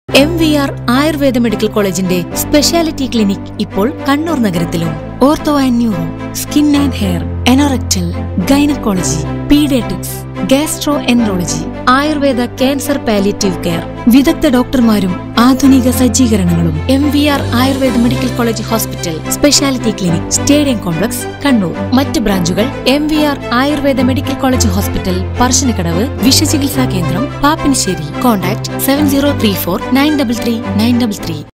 M V R Ayurveda medical കോളേജിന്റെ speciality clinic ഇപ്പോൾ കണ്ണൂർ നഗരത്തിലും ortho and neuro skin and hair anorectal gynaecology paediatrics gastroenterology Ayurveda cancer palliative care വിദഗ്ധ ഡോക്ടർമാരും ആധുനിക സജ്ജീകരണങ്ങളും M V R Ayurveda medical college hospital speciality clinic stadium complex Kannur മറ്റ് ബ്രാഞ്ചുകൾ M V R Ayurveda medical college hospital Parassinikkadavu വിഷചികിത്സാ കേന്ദ്രം Pappinissery contact seven zero three four nine double three nine double three